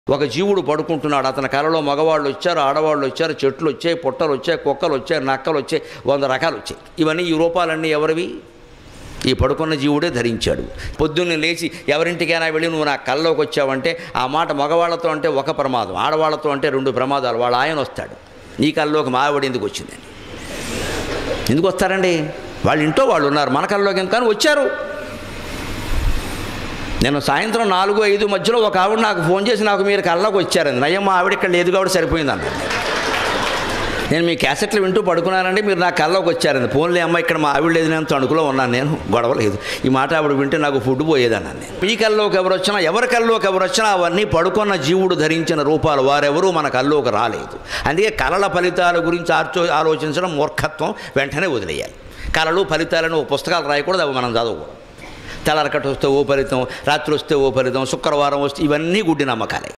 ఒక జీవుడు పడుకుంటున్నాడు అతని కలలో మగవాళ్ళు వచ్చారు ఆడవాళ్ళు వచ్చారు చెట్లు వచ్చాయి పుట్టలు వచ్చాయి కుక్కలు వచ్చాయి నక్కలు వచ్చాయి వంద రకాలు వచ్చాయి ఇవన్నీ ఈ రూపాలన్నీ ఎవరివి ఈ పడుకున్న జీవుడే ధరించాడు పొద్దున్నే లేచి ఎవరింటికైనా వెళ్ళి నువ్వు నా కల్లోకి వచ్చావంటే ఆ మాట మగవాళ్ళతో అంటే ఒక ప్రమాదం ఆడవాళ్ళతో అంటే రెండు ప్రమాదాలు వాళ్ళ ఆయన వస్తాడు నీ కల్లోకి మా ఆవిడ ఎందుకు వచ్చిందని ఎందుకు వస్తారండి వాళ్ళ ఇంట్లో వాళ్ళు ఉన్నారు మన కల్లోకి ఎందుకు కానీ వచ్చారు నేను సాయంత్రం నాలుగు ఐదు మధ్యలో ఒక ఆవిడ నాకు ఫోన్ చేసి నాకు మీరు కళ్ళకి వచ్చారండి నయ్యం మా ఆవిడ ఇక్కడ లేదు కాబట్టి సరిపోయింది అన్న నేను మీ క్యాసెట్లు వింటూ పడుకున్నానండి మీరు నా కళ్ళకి వచ్చారండి ఫోన్లే అమ్మ ఇక్కడ మా ఆవిడ లేదు నేను తణుకులో ఉన్నాను నేను గొడవ లేదు ఈ మాట ఆవిడ వింటే నాకు ఫుడ్ పోయేదన్నాను నేను మీ కల్లోకి ఎవరు వచ్చినా ఎవరి కల్లోకి ఎవరు వచ్చినా అవన్నీ పడుకున్న జీవుడు ధరించిన రూపాలు వారెవరూ మన కల్లోకి రాలేదు అందుకే కళల ఫలితాల గురించి ఆర్చో ఆలోచించడం మూర్ఖత్వం వెంటనే వదిలేయాలి కళలు ఫలితాలను ఓ పుస్తకాలు రాయకూడదు అవి మనం చదవకూడదు తెల్లరకట్టు వస్తే ఓ ఫలితం రాత్రి వస్తే ఓ ఫలితం శుక్రవారం వస్తే ఇవన్నీ గుడ్డి నమ్మకాలే